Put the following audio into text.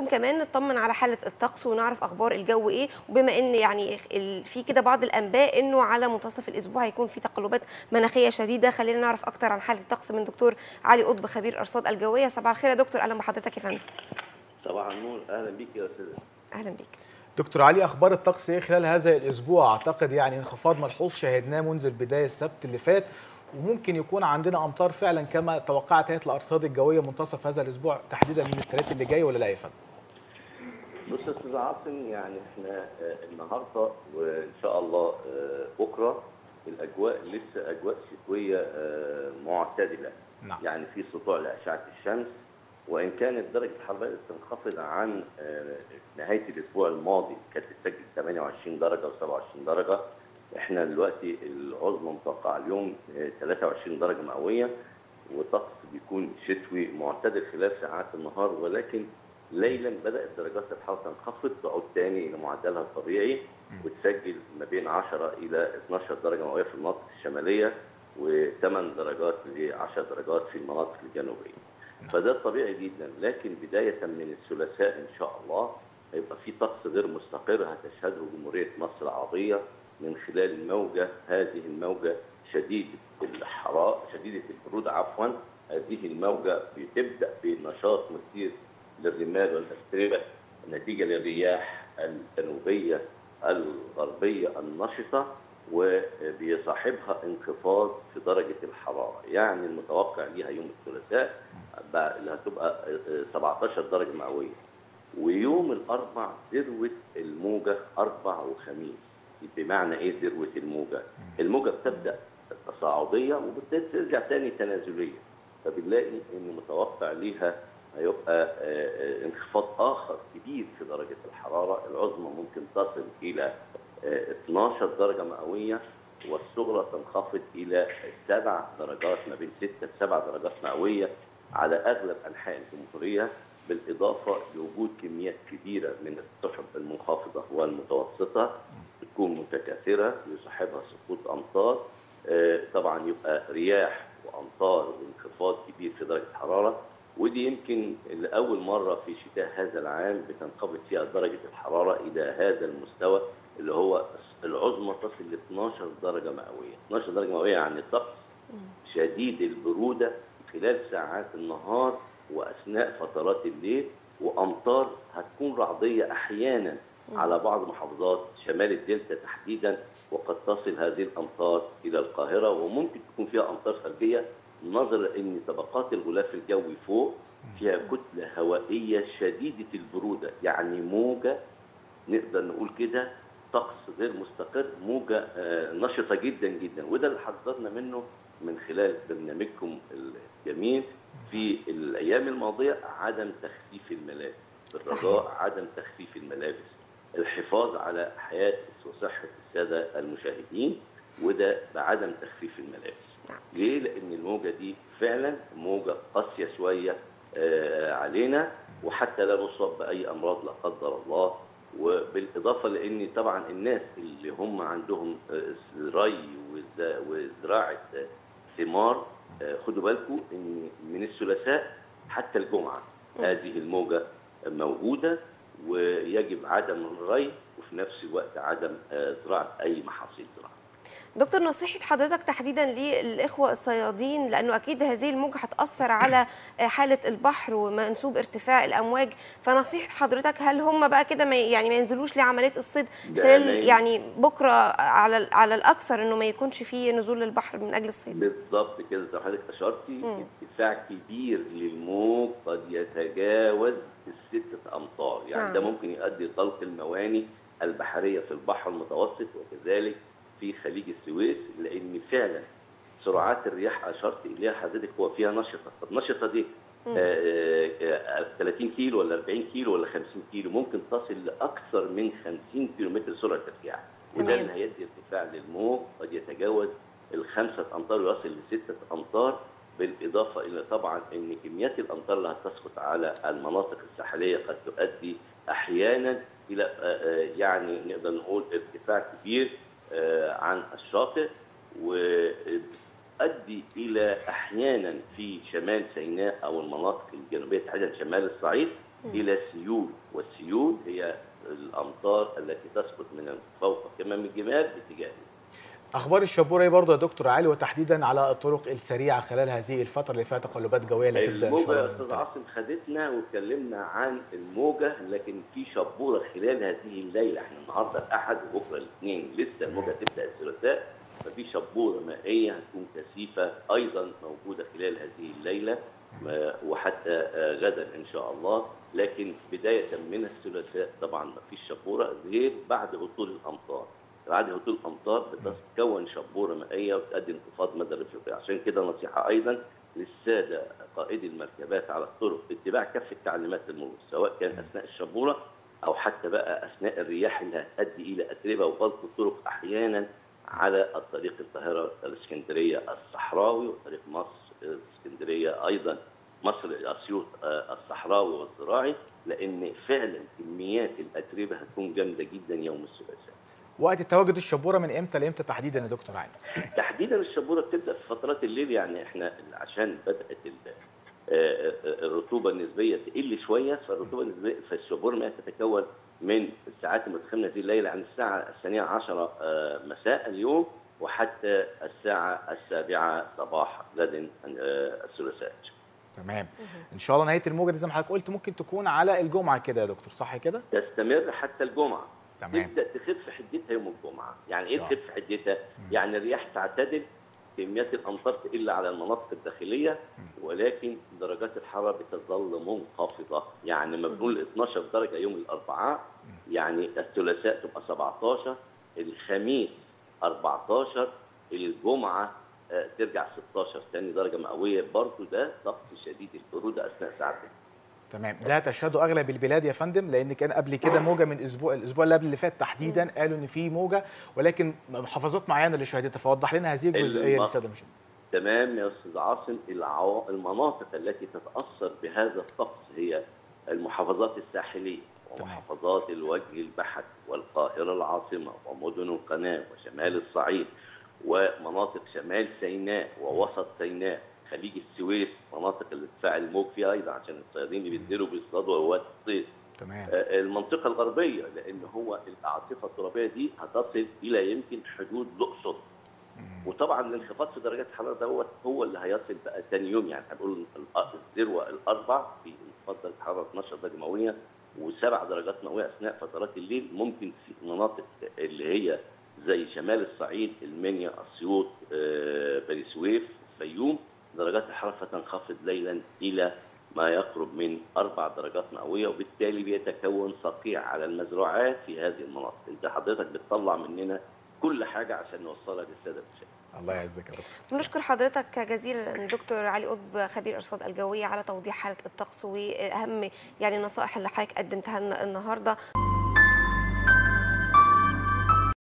كمان نطمن على حاله الطقس ونعرف اخبار الجو ايه وبما ان يعني ال- في كده بعض الانباء انه على منتصف الاسبوع هيكون في تقلبات مناخيه شديده خلينا نعرف اكتر عن حاله الطقس من دكتور علي قطب خبير ارصاد الجويه صباح الخير يا دكتور اهلا بحضرتك يا فندم صباح النور اهلا بيك يا استاذ اهلا بيك دكتور علي اخبار الطقس ايه خلال هذا الاسبوع اعتقد يعني انخفاض ملحوظ شاهدناه منذ البدايه السبت اللي فات وممكن يكون عندنا امطار فعلا كما توقعت هيئه الارصاد الجويه منتصف هذا الاسبوع تحديدا من الثلاث اللي جاي ولا لا يا فندم؟ بص يا استاذ عاصم يعني احنا آه، النهارده وان شاء الله آه، بكره الاجواء لسه اجواء شتويه آه، معتدله نعم. يعني في سطوع لاشعه الشمس وان كانت درجه الحراره بدات تنخفض عن آه، نهايه الاسبوع الماضي كانت تسجل 28 درجه و27 درجه احنا دلوقتي العظمى متوقعه اليوم آه، 23 درجه مئويه وطقس بيكون شتوي معتدل خلال ساعات النهار ولكن ليلا بدات درجات الحراره تنخفض تعود تاني الى معدلها الطبيعي وتسجل ما بين 10 الى 12 درجه مئويه في المناطق الشماليه و8 درجات ل 10 درجات في المناطق الجنوبيه. فده طبيعي جدا لكن بدايه من الثلاثاء ان شاء الله هيبقى في طقس غير مستقر هتشهده جمهوريه مصر العربيه من خلال موجه هذه الموجه شديده الحراره شديده البروده عفوا هذه الموجه بتبدا بنشاط مثير للرمال والاتربه نتيجه للرياح الجنوبيه الغربيه النشطه وبيصاحبها انخفاض في درجه الحراره، يعني المتوقع ليها يوم الثلاثاء بقى اللي هتبقى 17 درجه مئويه. ويوم الاربع ذروه الموجه اربع وخميس. بمعنى ايه ذروه الموجه؟ الموجه بتبدا تصاعديه وبترجع تاني تنازليه. فبنلاقي ان متوقع ليها هيبقى آه، آه، انخفاض اخر كبير في درجه الحراره، العظمى ممكن تصل الى آه، 12 درجه مئويه والصغرى تنخفض الى 7 درجات ما بين 6 ل 7 درجات مئويه على اغلب انحاء الجمهوريه بالاضافه لوجود كميات كبيره من السحب المنخفضه والمتوسطه بتكون متكاثره يصاحبها سقوط امطار آه، طبعا يبقى رياح وامطار وانخفاض كبير في درجه الحراره ودي يمكن لاول مره في شتاء هذا العام بتنخفض فيها درجه الحراره الى هذا المستوى اللي هو العظمى تصل ل 12 درجه مئويه، 12 درجه مئويه يعني طقس شديد البروده خلال ساعات النهار واثناء فترات الليل وامطار هتكون رعديه احيانا على بعض محافظات شمال الدلتا تحديدا وقد تصل هذه الامطار الى القاهره وممكن تكون فيها امطار ثلجيه نظرا ان طبقات الغلاف الجوي فوق فيها كتله هوائيه شديده البروده يعني موجه نقدر نقول كده طقس غير مستقر موجه آه، نشطه جدا جدا وده اللي حذرنا منه من خلال برنامجكم الجميل في الايام الماضيه عدم تخفيف الملابس بالرجاء عدم تخفيف الملابس الحفاظ على حياه وصحه الساده المشاهدين وده بعدم تخفيف الملابس نعم. ليه؟ لان الموجه دي فعلا موجه قاسيه شويه آه، علينا وحتى لا نصاب باي امراض لا قدر الله وبالاضافه لان طبعا الناس اللي هم عندهم آه، ري وز- وزراعه آه، ثمار آه، خدوا بالكم ان من الثلاثاء حتى الجمعه هذه الموجه موجوده ويجب عدم الري وفي نفس الوقت عدم آه، زراعه اي محاصيل زراعيه. دكتور نصيحة حضرتك تحديدا للإخوة الصيادين لأنه أكيد هذه الموجة هتأثر على حالة البحر ومنسوب ارتفاع الأمواج فنصيحة حضرتك هل هم بقى كده ما يعني ما ينزلوش لعملية الصيد ده خلال لا- يعني بكرة على على الأكثر إنه ما يكونش فيه نزول للبحر من أجل الصيد بالضبط كده زي ما حضرتك اشرتي مم. ارتفاع كبير للموج قد يتجاوز الستة امتار يعني نعم. ده ممكن يؤدي لطلق المواني البحريه في البحر المتوسط وكذلك في خليج السويس لان فعلا سرعات الرياح اشرت اليها حضرتك هو فيها نشطه طب نشطه دي مم. آه، آه، 30 كيلو ولا 40 كيلو ولا 50 كيلو ممكن تصل لاكثر من 50 كيلو متر سرعه ارتفاع وده تمام. اللي هيدي ارتفاع للموج قد يتجاوز الخمسة أمتار ويصل لستة أمتار بالإضافة إلى طبعا أن كميات الأمطار اللي هتسقط على المناطق الساحلية قد تؤدي أحيانا إلى آه، آه، يعني نقدر نقول ارتفاع كبير آه، عن الشاطئ وتؤدي إلى أحيانا في شمال سيناء أو المناطق الجنوبية تحديدا شمال الصعيد الى سيول والسيول هي الامطار التي تسقط من فوق كمام الجبال باتجاه اخبار الشبوره ايه برضه يا دكتور علي وتحديدا على الطرق السريعه خلال هذه الفتره اللي فيها تقلبات جويه اللي هتبدا ان شاء الموجه يا الله استاذ عاصم خدتنا واتكلمنا عن الموجه لكن في شبوره خلال هذه الليله احنا النهارده الاحد وبكره الاثنين لسه الموجه تبدا الثلاثاء ففي شبوره مائيه هتكون كثيفه ايضا موجوده خلال هذه الليله ما- وحتى آه، غدا ان شاء الله لكن بدايه من الثلاثاء طبعا ما فيش شبوره غير بعد هطول الامطار بعد هطول الامطار بتتكون شبوره مائيه وتؤدي انخفاض مدى الرفيق عشان كده نصيحه ايضا للساده قائدي المركبات على الطرق اتباع كافه تعليمات المرور سواء كان اثناء الشبوره او حتى بقى اثناء الرياح اللي هتؤدي الى اتربه وغلق الطرق احيانا على الطريق القاهره الاسكندريه الصحراوي وطريق مصر الاسكندريه ايضا مصر اسيوط آه، الصحراوي والزراعي لان فعلا كميات الاتربه هتكون جامده جدا يوم الثلاثاء. وقت تواجد الشبوره من امتى لامتى تحديدا يا دكتور علي تحديدا الشبوره بتبدا في فترات الليل يعني احنا عشان بدات ال- آه، آه، الرطوبه النسبيه تقل شويه فالرطوبه النسبيه فالشبوره ما تتكون من الساعات المتخمه هذه الليل عن الساعه الثانيه عشرة آه، مساء اليوم وحتى الساعه السابعه صباح غد آه، الثلاثاء تمام ان شاء الله نهايه الموجه دي زي ما حضرتك قلت ممكن تكون على الجمعه كده يا دكتور صح كده تستمر حتى الجمعه تمام تبدا تخف حدتها يوم الجمعه يعني ايه إن شاء تخف حدتها يعني الرياح تعتدل كميات الامطار تقل على المناطق الداخليه ولكن درجات الحراره بتظل منخفضه يعني ما بنقول 12 درجه يوم الاربعاء يعني الثلاثاء تبقى 17 الخميس 14 الجمعه آه، ترجع 16 ثاني درجه مئويه برضه ده ضغط شديد البروده اثناء ساعات الليل. تمام ده تشهده اغلب البلاد يا فندم لان كان قبل كده موجه من اسبوع الاسبوع اللي قبل اللي فات تحديدا قالوا ان في موجه ولكن محافظات معينه اللي شهدتها فوضح لنا هذه الجزئيه الم- للساده المشاهدين تمام يا استاذ عاصم العوا... المناطق التي تتاثر بهذا الطقس هي المحافظات الساحليه تمام. ومحافظات الوجه البحري والقاهره العاصمه ومدن القناه وشمال الصعيد ومناطق شمال سيناء ووسط سيناء خليج السويس مناطق الارتفاع الموج فيها ايضا عشان الصيادين اللي بينزلوا بيصطادوا اوقات الصيف تمام آه، المنطقه الغربيه لان هو الاعاصفه الترابيه دي هتصل الى يمكن حدود الاقصر وطبعا الانخفاض في درجات الحراره دوت هو اللي هيصل بقى ثاني يوم يعني هنقول ال- الذروه الاربع في انخفاض درجه الحراره 12 درجه مئويه وسبع درجات مئويه اثناء فترات الليل ممكن في مناطق اللي هي زي شمال الصعيد المنيا اسيوط آه، بني سويف الفيوم درجات الحراره فتنخفض ليلا الى ما يقرب من اربع درجات مئويه وبالتالي بيتكون صقيع على المزروعات في هذه المناطق انت حضرتك بتطلع مننا كل حاجه عشان نوصلها للساده المشاهدين الله يعزك يا دكتور بنشكر حضرتك جزيلا دكتور علي قطب خبير ارصاد الجويه على توضيح حاله الطقس واهم يعني النصائح اللي حضرتك قدمتها لنا النهارده